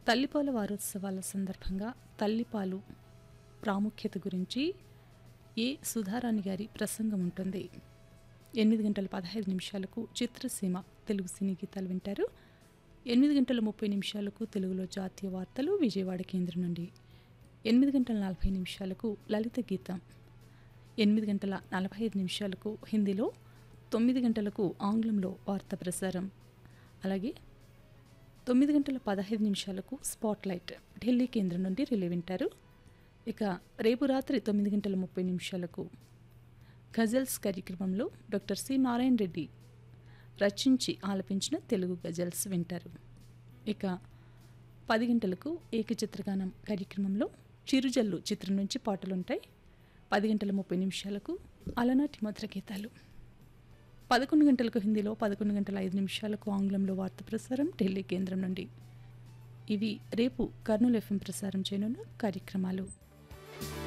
తల్లిపాల వారోత్సవాల సందర్భంగా తల్లిపాలు ప్రాముఖ్యత గురించి ఏ సుధారాణి గారి ప్రసంగం ఉంటుంది ఎనిమిది గంటల పదహైదు నిమిషాలకు చిత్రసీమ తెలుగు సినీ గీతాలు వింటారు ఎనిమిది గంటల ముప్పై నిమిషాలకు తెలుగులో జాతీయ వార్తలు విజయవాడ కేంద్రం నుండి ఎనిమిది గంటల నలభై నిమిషాలకు లలిత గీతం ఎనిమిది గంటల నలభై ఐదు నిమిషాలకు హిందీలో తొమ్మిది గంటలకు ఆంగ్లంలో వార్త ప్రసారం అలాగే తొమ్మిది గంటల పదహైదు నిమిషాలకు స్పాట్లైట్ ఢిల్లీ కేంద్రం నుండి రిలే వింటారు ఇక రేపు రాత్రి తొమ్మిది గంటల ముప్పై నిమిషాలకు గజల్స్ కార్యక్రమంలో డాక్టర్ సి నారాయణ రెడ్డి రచించి ఆలపించిన తెలుగు గజల్స్ వింటారు ఇక పది గంటలకు ఏకచిత్రగానం కార్యక్రమంలో చిరుజల్లు చిత్రం నుంచి పాటలుంటాయి పది గంటల ముప్పై నిమిషాలకు అలనాటి మధుర గీతాలు పదకొండు గంటలకు హిందీలో పదకొండు గంటల ఐదు నిమిషాలకు ఆంగ్లంలో వార్త ప్రసారం ఢిల్లీ కేంద్రం నుండి ఇవి రేపు కర్నూలు ఎఫ్ఎం ప్రసారం చేయనున్న కార్యక్రమాలు